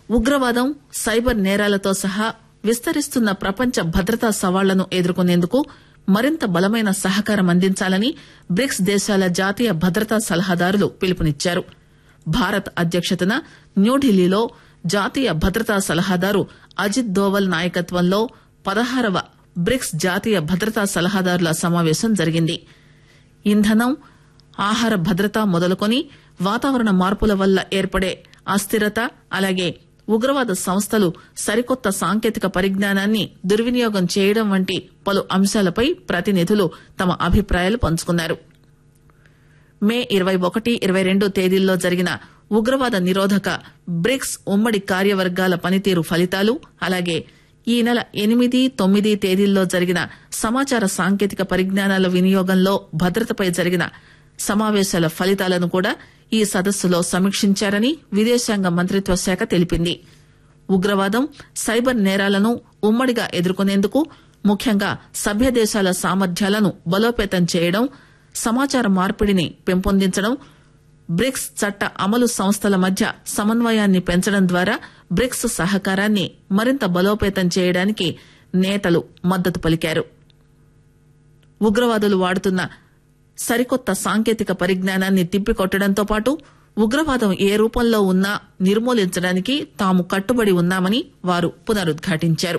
ఉగ్రవాదం సైబర్ నేరాలతో సహా విస్తరిస్తున్న ప్రపంచ భద్రతా సవాళ్లను ఎదుర్కొనేందుకు మరింత బలమైన సహకారం అందించాలని బ్రిక్స్ దేశాల జాతీయ భద్రతా సలహాదారులు పిలుపునిచ్చారు భారత్ అధ్యక్షతన న్యూఢిల్లీలో జాతీయ భద్రతా సలహాదారు అజిత్ దోవల్ నాయకత్వంలో పదహారవ బ్రిక్స్ జాతీయ భద్రతా సలహాదారుల సమావేశం జరిగింది ఇంధనం ఆహార భద్రత మొదలుకొని వాతావరణ మార్పుల వల్ల ఏర్పడే అస్థిరత అలాగే ఉగ్రవాద సంస్థలు సరికొత్త సాంకేతిక పరిజ్ఞానాన్ని దుర్వినియోగం చేయడం వంటి పలు అంశాలపై ప్రతినిధులు తమ అభిప్రాయాలు పంచుకున్నారు మే ఇరవై ఒకటి ఇరవై రెండు తేదీల్లో జరిగిన ఉగ్రవాద నిరోధక బ్రిక్స్ ఉమ్మడి కార్యవర్గాల పనితీరు ఫలితాలు అలాగే ఈ నెల ఎనిమిది తొమ్మిది తేదీల్లో జరిగిన సమాచార సాంకేతిక పరిజ్ఞానాల వినియోగంలో భద్రతపై జరిగిన సమావేశాల ఫలితాలను కూడా ఈ సదస్సులో సమీక్షించారని విదేశాంగ మంత్రిత్వ శాఖ తెలిపింది ఉగ్రవాదం సైబర్ నేరాలను ఉమ్మడిగా ఎదుర్కొనేందుకు ముఖ్యంగా సభ్య దేశాల సామర్థ్యాలను బలోపేతం చేయడం సమాచార మార్పిడిని పెంపొందించడం బ్రిక్స్ చట్ట అమలు సంస్థల మధ్య సమన్వయాన్ని పెంచడం ద్వారా బ్రిక్స్ సహకారాన్ని మరింత బలోపేతం చేయడానికి నేతలు మద్దతు పలికారు ఉగ్రవాదులు వాడుతున్న సరికొత్త సాంకేతిక పరిజ్ఞానాన్ని తిప్పికొట్టడంతో పాటు ఉగ్రవాదం ఏ రూపంలో ఉన్నా నిర్మూలించడానికి తాము కట్టుబడి ఉన్నామని వారు పునరుద్ఘాటించారు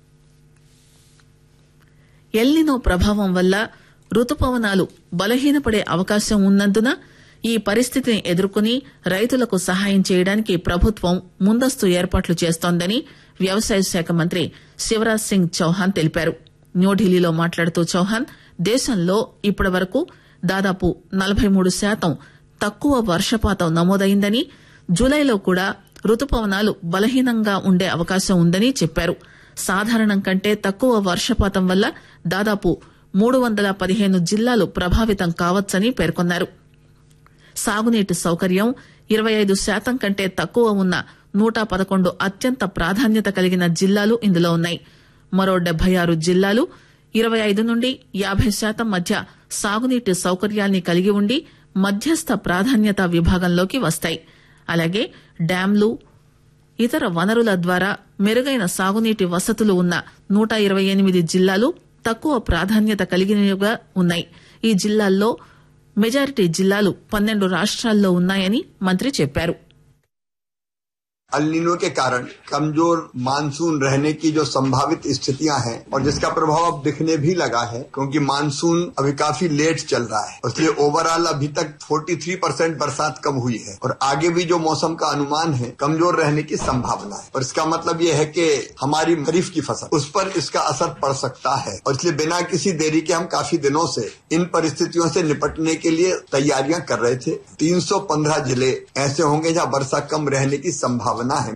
ఎల్నినో ప్రభావం వల్ల రుతుపవనాలు బలహీనపడే అవకాశం ఉన్నందున ఈ పరిస్థితిని ఎదుర్కొని రైతులకు సహాయం చేయడానికి ప్రభుత్వం ముందస్తు ఏర్పాట్లు చేస్తోందని వ్యవసాయ శాఖ మంత్రి శివరాజ్ సింగ్ చౌహాన్ తెలిపారు న్యూఢిల్లీలో మాట్లాడుతూ చౌహాన్ దేశంలో ఇప్పటి వరకు దాదాపు నలభై మూడు శాతం తక్కువ వర్షపాతం నమోదైందని జూలైలో కూడా రుతుపవనాలు బలహీనంగా ఉండే అవకాశం ఉందని చెప్పారు సాధారణం కంటే తక్కువ వర్షపాతం వల్ల దాదాపు మూడు వందల పదిహేను జిల్లాలు ప్రభావితం కావచ్చని పేర్కొన్నారు సాగునీటి సౌకర్యం ఇరవై ఐదు శాతం కంటే తక్కువ ఉన్న నూట పదకొండు అత్యంత ప్రాధాన్యత కలిగిన జిల్లాలు ఇందులో ఉన్నాయి మరో డెబ్బై ఆరు జిల్లాలు ఇరవై ఐదు నుండి యాభై శాతం మధ్య సాగునీటి సౌకర్యాన్ని కలిగి ఉండి మధ్యస్థ ప్రాధాన్యత విభాగంలోకి వస్తాయి అలాగే డ్యాంలు ఇతర వనరుల ద్వారా మెరుగైన సాగునీటి వసతులు ఉన్న నూట ఇరవై ఎనిమిది జిల్లాలు తక్కువ ప్రాధాన్యత కలిగినవిగా ఉన్నాయి ఈ జిల్లాల్లో మెజారిటీ జిల్లాలు పన్నెండు రాష్ట్రాల్లో ఉన్నాయని మంత్రి చెప్పారు अलिनो के कारण कमजोर मानसून रहने की जो संभावित स्थितियां हैं और जिसका प्रभाव अब दिखने भी लगा है क्योंकि मानसून अभी काफी लेट चल रहा है इसलिए ओवरऑल अभी तक 43 परसेंट बरसात कम हुई है और आगे भी जो मौसम का अनुमान है कमजोर रहने की संभावना है और इसका मतलब ये है कि हमारी खरीफ की फसल उस पर इसका असर पड़ सकता है और इसलिए बिना किसी देरी के हम काफी दिनों से इन परिस्थितियों से निपटने के लिए तैयारियां कर रहे थे 315 जिले ऐसे होंगे जहां वर्षा कम रहने की संभावना है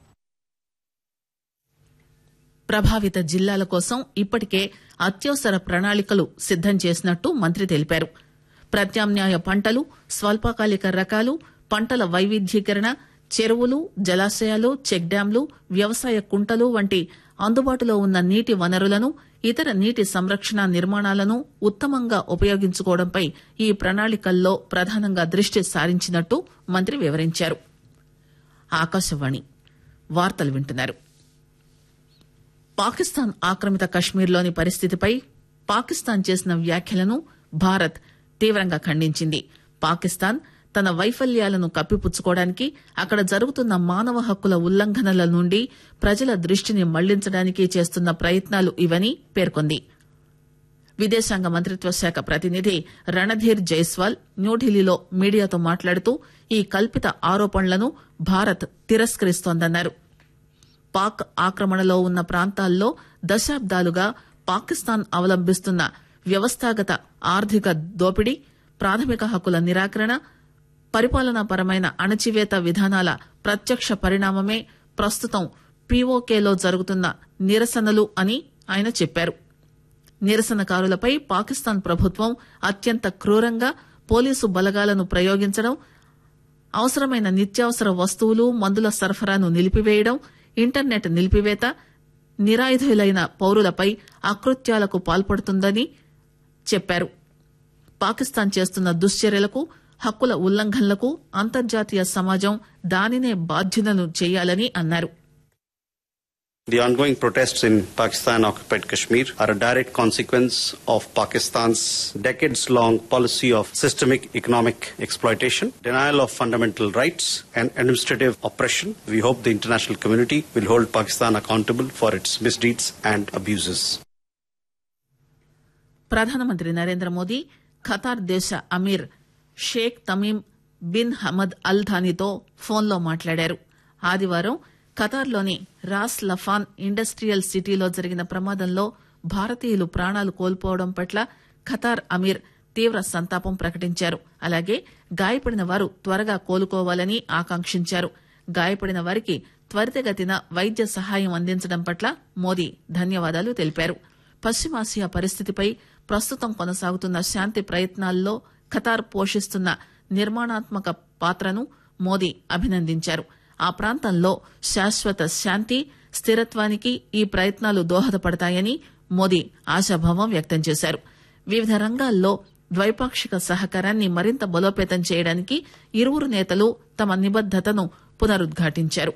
ప్రభావిత జిల్లాల కోసం ఇప్పటికే అత్యవసర ప్రణాళికలు సిద్దం చేసినట్టు మంత్రి తెలిపారు ప్రత్యామ్నాయ పంటలు స్వల్పకాలిక రకాలు పంటల వైవిధ్యీకరణ చెరువులు జలాశయాలు చెక్ డ్యాంలు వ్యవసాయ కుంటలు వంటి అందుబాటులో ఉన్న నీటి వనరులను ఇతర నీటి సంరక్షణ నిర్మాణాలను ఉత్తమంగా ఉపయోగించుకోవడంపై ఈ ప్రణాళికల్లో ప్రధానంగా దృష్టి సారించినట్టు మంత్రి వివరించారు ఆకాశవాణి వార్తలు వింటున్నారు పాకిస్తాన్ ఆక్రమిత కశ్మీర్లోని పరిస్థితిపై పాకిస్తాన్ చేసిన వ్యాఖ్యలను భారత్ తీవ్రంగా ఖండించింది పాకిస్తాన్ తన వైఫల్యాలను కప్పిపుచ్చుకోవడానికి అక్కడ జరుగుతున్న మానవ హక్కుల ఉల్లంఘనల నుండి ప్రజల దృష్టిని మళ్లించడానికి చేస్తున్న ప్రయత్నాలు ఇవని పేర్కొంది విదేశాంగ మంత్రిత్వ శాఖ ప్రతినిధి రణధీర్ జైస్వాల్ న్యూఢిల్లీలో మీడియాతో మాట్లాడుతూ ఈ కల్పిత ఆరోపణలను భారత్ తిరస్కరిస్తోందన్నారు పాక్ ఆక్రమణలో ఉన్న ప్రాంతాల్లో దశాబ్దాలుగా పాకిస్తాన్ అవలంబిస్తున్న వ్యవస్థాగత ఆర్థిక దోపిడీ ప్రాథమిక హక్కుల నిరాకరణ పరిపాలనాపరమైన అణచివేత విధానాల ప్రత్యక్ష పరిణామమే ప్రస్తుతం పీఓకేలో జరుగుతున్న నిరసనలు అని ఆయన చెప్పారు నిరసనకారులపై పాకిస్తాన్ ప్రభుత్వం అత్యంత క్రూరంగా పోలీసు బలగాలను ప్రయోగించడం అవసరమైన నిత్యావసర వస్తువులు మందుల సరఫరాను నిలిపివేయడం ఇంటర్నెట్ నిలిపివేత నిరాయుధులైన పౌరులపై అకృత్యాలకు పాల్పడుతుందని చెప్పారు పాకిస్తాన్ చేస్తున్న దుశ్చర్యలకు హక్కుల ఉల్లంఘనలకు అంతర్జాతీయ సమాజం దానినే బాధ్యులను చేయాలని అన్నారు The ongoing protests in Pakistan occupied Kashmir are a direct consequence of Pakistan's decades long policy of systemic economic exploitation, denial of fundamental rights, and administrative oppression. We hope the international community will hold Pakistan accountable for its misdeeds and abuses. ప్రధానమంత్రి Narendra Modi Qatar దేశ Amir Sheikh Tamim bin Hamad Al థానీతో ఫోన్లో మాట్లాడారు ఆదివారం ఖతార్లోని Ross Laffan industrial సిటీలో జరిగిన ప్రమాదంలో భారతీయులు ప్రాణాలు కోల్పోవడం పట్ల ఖతార్ అమీర్ తీవ్ర సంతాపం ప్రకటించారు అలాగే గాయపడిన వారు త్వరగా కోలుకోవాలని ఆకాంక్షించారు గాయపడిన వారికి త్వరితగతిన వైద్య సహాయం అందించడం పట్ల మోదీ ధన్యవాదాలు తెలిపారు పశ్చిమాసియా పరిస్థితిపై ప్రస్తుతం కొనసాగుతున్న శాంతి ప్రయత్నాల్లో ఖతార్ పోషిస్తున్న నిర్మాణాత్మక పాత్రను మోదీ అభినందించారు ఆ ప్రాంతంలో శాశ్వత శాంతి స్థిరత్వానికి ఈ ప్రయత్నాలు దోహదపడతాయని మోదీ ఆశాభావం వ్యక్తం చేశారు వివిధ రంగాల్లో ద్వైపాక్షిక సహకారాన్ని మరింత బలోపేతం చేయడానికి ఇరువురు నేతలు తమ నిబద్దతను పునరుద్ఘాటించారు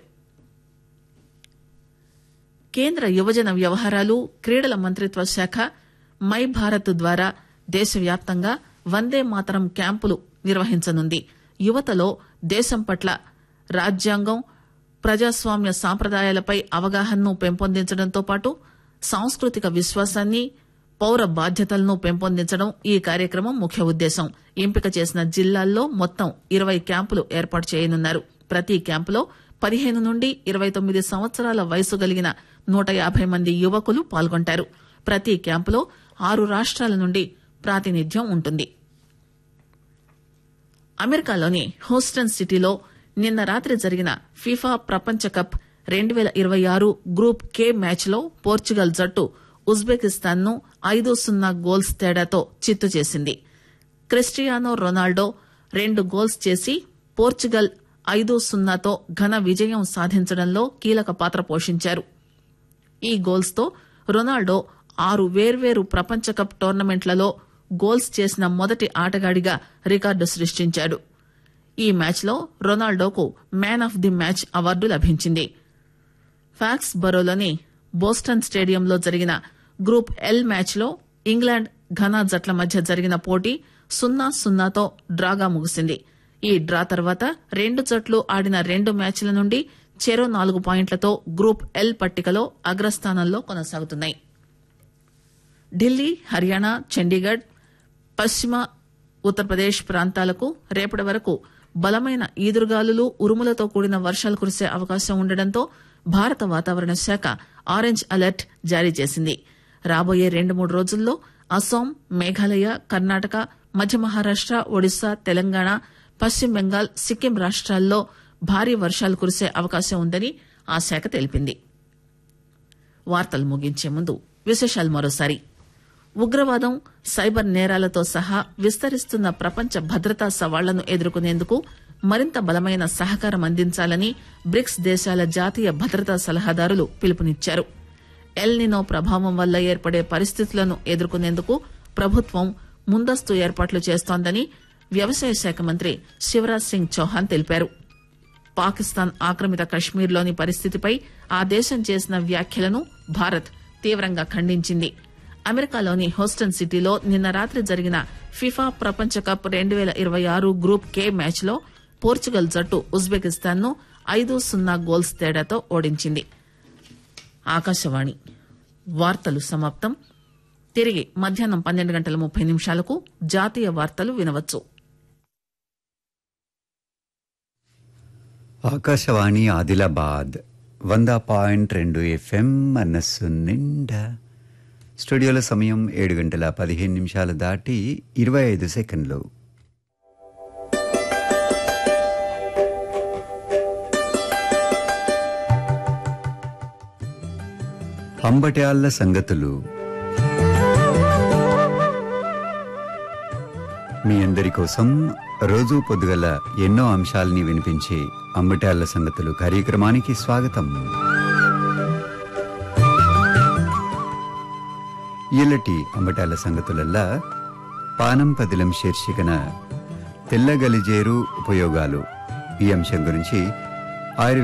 కేంద్ర యువజన వ్యవహారాలు క్రీడల మంత్రిత్వ శాఖ మై భారత్ ద్వారా దేశవ్యాప్తంగా వందే మాతరం క్యాంపులు నిర్వహించనుంది యువతలో దేశం పట్ల రాజ్యాంగం ప్రజాస్వామ్య సాంప్రదాయాలపై అవగాహనను పెంపొందించడంతో పాటు సాంస్కృతిక విశ్వాసాన్ని పౌర బాధ్యతలను పెంపొందించడం ఈ కార్యక్రమం ముఖ్య ఉద్దేశం ఎంపిక చేసిన జిల్లాల్లో మొత్తం ఇరవై క్యాంపులు ఏర్పాటు చేయనున్నారు ప్రతి క్యాంపులో పదిహేను నుండి ఇరవై తొమ్మిది సంవత్సరాల వయసు కలిగిన నూట యాభై మంది యువకులు పాల్గొంటారు ప్రతి క్యాంపులో ఆరు రాష్ట్రాల నుండి ప్రాతినిధ్యం ఉంటుంది అమెరికాలోని హూస్టన్ సిటీలో నిన్న రాత్రి జరిగిన ఫీఫా ప్రపంచ కప్ రెండు పేల ఇరవై ఆరు గ్రూప్ కే మ్యాచ్ లో పోర్చుగల్ జట్టు ఉజ్బెకిస్తాన్ ను ఐదు సున్నా గోల్స్ తేడాతో చిత్తు చేసింది క్రిస్టియానో రొనాల్డో రెండు గోల్స్ చేసి పోర్చుగల్ ఐదు సున్నాతో ఘన విజయం సాధించడంలో కీలక పాత్ర పోషించారు ఈ గోల్స్ తో రొనాల్డో ఆరు వేర్వేరు ప్రపంచ కప్ టోర్నమెంట్లలో గోల్స్ చేసిన మొదటి ఆటగాడిగా రికార్డు సృష్టించాడు ఈ మ్యాచ్లో రొనాల్డోకు man of the match award లభించింది ఫాక్స్ బరోలోని బోస్టన్ స్టేడియంలో జరిగిన గ్రూప్ ఎల్ మ్యాచ్లో ఇంగ్లాండ్ ఘనా జట్ల మధ్య జరిగిన పోటీ సున్నా సున్నాతో డ్రాగా ముగిసింది ఈ డ్రా తర్వాత రెండు జట్లు ఆడిన రెండు మ్యాచ్ల నుండి చెరో నాలుగు పాయింట్లతో గ్రూప్ ఎల్ పట్టికలో అగ్రస్థానంలో కొనసాగుతున్నాయి ఢిల్లీ హర్యానా చండీగఢ్ పశ్చిమ ఉత్తరప్రదేశ్ ప్రాంతాలకు రేపటి వరకు బలమైన ఈదురుగాలులు ఉరుములతో కూడిన వర్షాలు కురిసే అవకాశం ఉండడంతో భారత వాతావరణ శాఖ ఆరెంజ్ అలర్ట్ జారీ చేసింది రాబోయే రెండు మూడు రోజుల్లో అస్సాం మేఘాలయ కర్ణాటక మధ్య మహారాష్ట ఒడిశా తెలంగాణ పశ్చిమ బెంగాల్ సిక్కిం రాష్ట్రాల్లో భారీ వర్షాలు కురిసే అవకాశం ఉందని ఆ శాఖ తెలిపింది వార్తలు ముగించే ముందు విశేషాలు మరోసారి ఉగ్రవాదం సైబర్ నేరాలతో సహా విస్తరిస్తున్న ప్రపంచ భద్రతా సవాళ్లను ఎదుర్కొనేందుకు మరింత బలమైన సహకారం అందించాలని బ్రిక్స్ దేశాల జాతీయ భద్రతా సలహాదారులు పిలుపునిచ్చారు ఎల్నినో ప్రభావం వల్ల ఏర్పడే పరిస్థితులను ఎదుర్కొనేందుకు ప్రభుత్వం ముందస్తు ఏర్పాట్లు చేస్తోందని వ్యవసాయ శాఖ మంత్రి శివరాజ్ సింగ్ చౌహాన్ తెలిపారు పాకిస్తాన్ ఆక్రమిత కశ్మీర్లోని పరిస్థితిపై ఆ దేశం చేసిన వ్యాఖ్యలను భారత్ తీవ్రంగా ఖండించింది అమెరికాలోని హోస్టన్ సిటీలో నిన్న రాత్రి జరిగిన ఫిఫా ప్రపంచ కప్ రెండు పేల ఇరవై ఆరు గ్రూప్ కే మ్యాచ్ లో పోర్చుగల్ జట్టు ఉజ్బెకిస్తాన్ ను ఐదు సున్నా గోల్స్ తేడాతో ఓడించింది ఆకాశవాణి వార్తలు సమాప్తం తిరిగి మధ్యాహ్నం పన్నెండు గంటల ముప్పై నిమిషాలకు జాతీయ వార్తలు వినవచ్చు ఆకాశవాణి ఆదిలాబాద్ వంద పాయింట్ రెండు ఎఫ్ఎం మనస్సు నిండా స్టూడియోలో సమయం ఏడు గంటల పదిహేను నిమిషాలు దాటి ఇరవై ఐదు సెకండ్లు అంబట్యాళ్ల సంగతులు మీ అందరి కోసం రోజు పొద్దుగల ఎన్నో అంశాల్ని వినిపించే అంబటాళ్ల సంగతులు కార్యక్రమానికి స్వాగతం ఈలటి అంబటాల సంగతులల్లా పానం పదిలం శీర్షికన తెల్లగలిజేరు ఉపయోగాలు ఈ అంశం గురించి ఆయుర్వేద